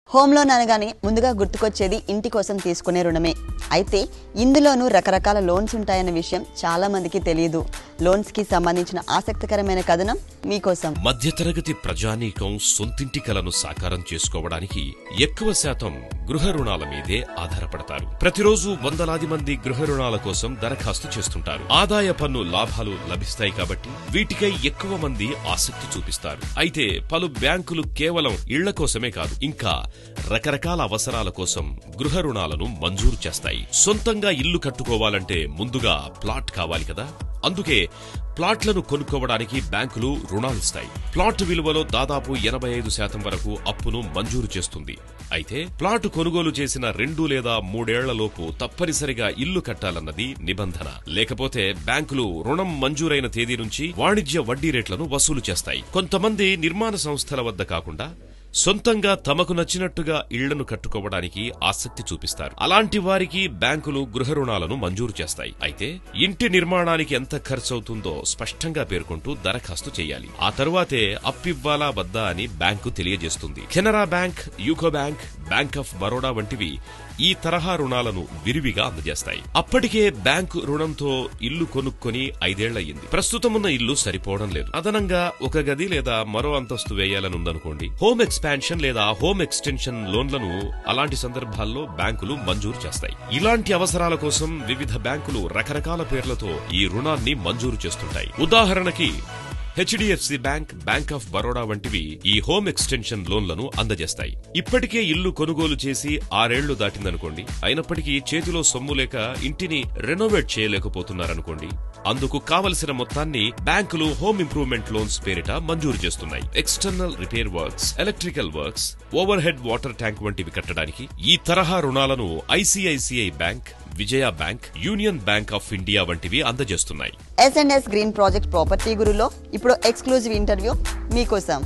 home loan అనగానే ముందుగా గుర్తుకొచ్చేది ఇంటి కోసం తీసుకునే రుణమే అయితే ఇందులోనూ రకరకాల లోన్స్ ఉంటాయన్న విషయం చాలా మందికి తెలియదు లోన్స్ కి సంబంధించిన ఆసక్తికరమైన కథనం మీకోసం మధ్యతరగతి ప్రజానీకం సొంతింటి కలను సాకారం చేసుకోవడానికి ఎక్కువ శాతం గృహ రుణాల మీదే ఆధారపడతారు ప్రతిరోజు వందలాది మంది గృహ రుణాల కోసం దరఖాస్తు చేస్తుంటారు ఆదాయ పన్ను లాభాలు లభిస్తాయి కాబట్టి వీటికై ఎక్కువ మంది ఆసక్తి చూపిస్తారు అయితే పలు బ్యాంకులు కేవలం ఇళ్ల కోసమే కాదు ఇంకా రకరకాల అవసరాల కోసం గృహ రుణాలను మంజూరు చేస్తాయి సొంతంగా ఇల్లు కట్టుకోవాలంటే ముందుగా ప్లాట్ కావాలి కదా అందుకే ప్లాట్లను కొనుక్కోవడానికి బ్యాంకులు రుణాలిస్తాయి ప్లాట్ విలువలో దాదాపు ఎనభై ఐదు శాతం వరకు అప్పును మంజూరు చేస్తుంది అయితే ప్లాట్ కొనుగోలు చేసిన రెండు లేదా మూడేళ్లలోపు తప్పనిసరిగా ఇల్లు కట్టాలన్నది నిబంధన లేకపోతే బ్యాంకులు రుణం మంజూరైన తేదీ నుంచి వాణిజ్య వడ్డీ రేట్లను వసూలు చేస్తాయి కొంతమంది నిర్మాణ సంస్థల వద్ద కాకుండా సొంతంగా తమకు నచ్చినట్టుగా ఇళ్లను కట్టుకోవడానికి ఆసక్తి చూపిస్తారు అలాంటి వారికి బ్యాంకులు గృహ రుణాలను మంజూరు చేస్తాయి అయితే ఇంటి నిర్మాణానికి ఎంత ఖర్చవుతుందో స్పష్టంగా పేర్కొంటూ దరఖాస్తు చేయాలి ఆ తరువాతే అప్పివ్వాలా వద్దా అని బ్యాంకు తెలియజేస్తుంది Canara bank UCO bank bank of Baroda వంటివి ఈ తరహా రుణాలను విరివిగా అందజేస్తాయి అప్పటికే బ్యాంకు రుణంతో ఇల్లు కొనుక్కొని ఐదేళ్లయ్యింది ప్రస్తుతమున్న ఇల్లు సరిపోవడం లేదు అదనంగా ఒక గది లేదా మరో అంతస్తు వేయాలనుందనుకోండి హోమ్ ఎక్స్పాన్షన్ లేదా హోమ్ ఎక్స్టెన్షన్ లోన్లను అలాంటి సందర్భాల్లో బ్యాంకులు మంజూరు చేస్తాయి ఇలాంటి అవసరాల కోసం వివిధ బ్యాంకులు రకరకాల పేర్లతో ఈ రుణాన్ని మంజూరు చేస్తుంటాయి ఉదాహరణకి HDFC bank bank of Baroda వంటివి ఈ హోమ్ ఎక్స్టెన్షన్ లోన్లను అందజేస్తాయి ఇప్పటికే ఇల్లు కొనుగోలు చేసి ఆరేళ్లు దాటిందనుకోండి అయినప్పటికీ చేతిలో సొమ్ము లేక ఇంటిని రెనోవేట్ చేయలేకపోతున్నారనుకోండి అందుకు కావలసిన మొత్తాన్ని బ్యాంకులు హోమ్ ఇంప్రూవ్మెంట్ లోన్స్ పేరిట మంజూరు చేస్తున్నాయి external repair works electrical works overhead water tank వంటివి కట్టడానికి ఈ తరహా రుణాలను ICICI bank Vijaya bank union bank of India వంటివి అందజేస్తున్నాయి ఎస్ఎన్ఎస్ గ్రీన్ ప్రాజెక్ట్ ప్రాపర్టీ గురులో ఇప్పుడు ఎక్స్క్లూజివ్ ఇంటర్వ్యూ మీకోసం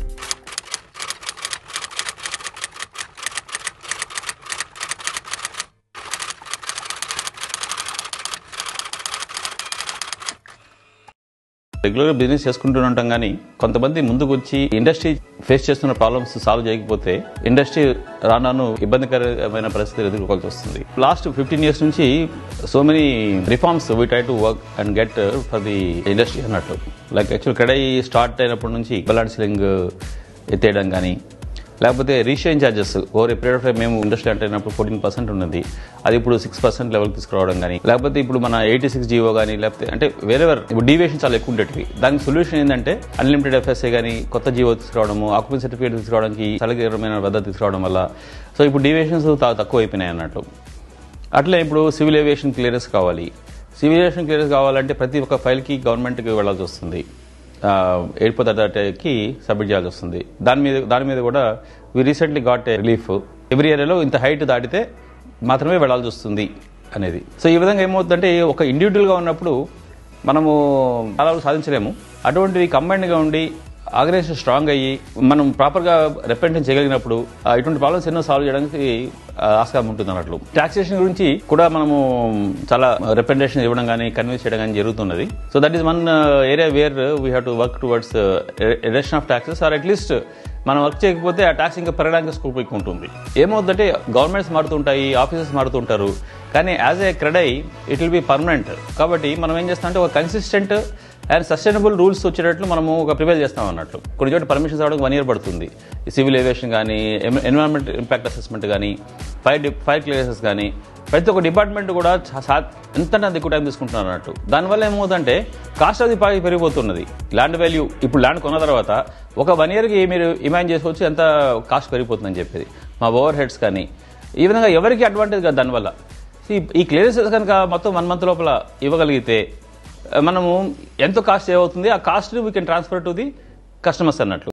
రెగ్యులర్గా బిజినెస్ చేసుకుంటూనే ఉంటాం కానీ కొంతమంది ముందుకు వచ్చి ఇండస్ట్రీ ఫేస్ చేస్తున్న ప్రాబ్లమ్స్ సాల్వ్ చేయకపోతే ఇండస్ట్రీ రాను ఇబ్బందికరమైన పరిస్థితులు ఎదుర్కోవాల్సి వస్తుంది లాస్ట్ ఫిఫ్టీన్ ఇయర్స్ నుంచి so many reforms we try to work and get for the industry అన్నట్టు లైక్ యాక్చువల్ కడై స్టార్ట్ అయినప్పటి నుంచి బలాడ్ సీలింగ్ ఎత్తేయడం కానీ లేకపోతే రీషేన్ charges over a period of time మేము ఇండస్ట్రీ అంటే అయినప్పుడు ఫోర్టీన్ పర్సెంట్ ఉన్నది అది ఇప్పుడు సిక్స్ పర్సెంట్ లెవెల్ తీసుకురావడం కానీ లేకపోతే ఇప్పుడు మన ఎయిటీ సిక్స్ జీవో కానీ లేకపోతే అంటే వేరెవర్ ఇప్పుడు డీవియేషన్ చాలా ఎక్కువ ఉండేటివి దానికి సొల్యూషన్ ఏంటంటే అన్లిమిటెడ్ ఎఫ్ఎస్ఏ కానీ కొత్త జీవో తీసుకురావడము ఆక్యుపెన్సీ సర్టిఫికేట్ తీసుకురావడానికి చలకరమైన వద్ద తీసుకురావడం వల్ల సో ఇప్పుడు డీవియేషన్స్ తక్కువ అయిపోయినాయి అన్నట్టు అట్లే ఇప్పుడు సివిల్ ఏవియేషన్ క్లియరెన్స్ కావాలి సివిల్ ఏవియేషన్ క్లియరెన్స్ కావాలంటే ప్రతి ఒక్క ఫైల్కి గవర్నమెంట్కి వెళ్ళాల్సి వస్తుంది ఎయిర్పోర్ట్ అథారిటీకి సబ్మిట్ చేయాల్సి వస్తుంది దాని మీద దాని మీద కూడా we recently got a relief every ఏరియాలో ఇంత హైట్ దాటితే మాత్రమే వెళ్ళాల్సి వస్తుంది అనేది సో ఈ విధంగా ఏమవుతుందంటే ఒక ఇండివిజువల్గా ఉన్నప్పుడు మనము చాలా వరకు సాధించలేము అటువంటివి కంబైన్డ్గా ఉండి ఆర్గనైజేషన్ స్ట్రాంగ్ అయ్యి మనం ప్రాపర్గా రిప్రజెంట్ చేయగలిగినప్పుడు ఆ, ఇటువంటి ప్రాబ్లమ్స్ ఎన్నో సాల్వ్ చేయడానికి ఆ, ఆస్కారం ఉంటుంది అన్నట్లు టాక్సేషన్ గురించి కూడా మనము చాలా రిప్రజెంటేషన్ ఇవ్వడం కానీ కన్విన్స్ చేయడం కానీ జరుగుతున్నది so that is one area where we have to work towards reduction of taxes or at least మనం వర్క్ చేయకపోతే ఆ ట్యాక్స్ ఇంకా పెరగడానికి స్కోప్ ఎక్కువ ఉంటుంది ఏమవుతుందంటే గవర్నమెంట్స్ మారుతుంటాయి ఆఫీసెస్ మారుతుంటారు కానీ as a CREDAI it will be permanent కాబట్టి మనం ఏం చేస్తామంటే ఒక కన్సిస్టెంట్ అండ్ సస్టైనబుల్ రూల్స్ వచ్చేటట్లు మనము ఒక ప్రిపేర్ చేస్తాం అన్నట్లు కొన్ని చోట పర్మిషన్స్ రావడానికి వన్ ఇయర్ పడుతుంది సివిల్ ఏవియేషన్ కానీ ఎన్విరాన్మెంట్ ఇంపాక్ట్ అసెస్మెంట్ కానీ ఫైర్ ఫైర్ క్లియరెన్సెస్ కానీ ప్రతి ఒక్క డిపార్ట్మెంట్ కూడా చా- సా- ఎంత ఎక్కువ టైం తీసుకుంటున్నారు అన్నట్టు దానివల్ల ఏమవుతుందంటే కాస్ట్ ఆఫ్ ది పార్టీ పెరిగిపోతున్నది ల్యాండ్ వాల్యూ ఇప్పుడు ల్యాండ్ కొన్న తర్వాత ఒక వన్ ఇయర్కి మీరు ఇమాజిన్ చేసుకోవచ్చు ఎంత కాస్ట్ పెరిగిపోతుందని చెప్పేది మా ఓవర్ హెడ్స్ కానీ ఈ విధంగా ఎవరికి అడ్వాంటేజ్ కాదు దానివల్ల ఈ- ఈ క్లియరెన్సెస్ కనుక మొత్తం వన్ మంత్ లోపల ఇవ్వగలిగితే మనము ఎంత కాస్ట్ ఏమవుతుంది ఆ cost we can transfer to the customers అన్నట్లు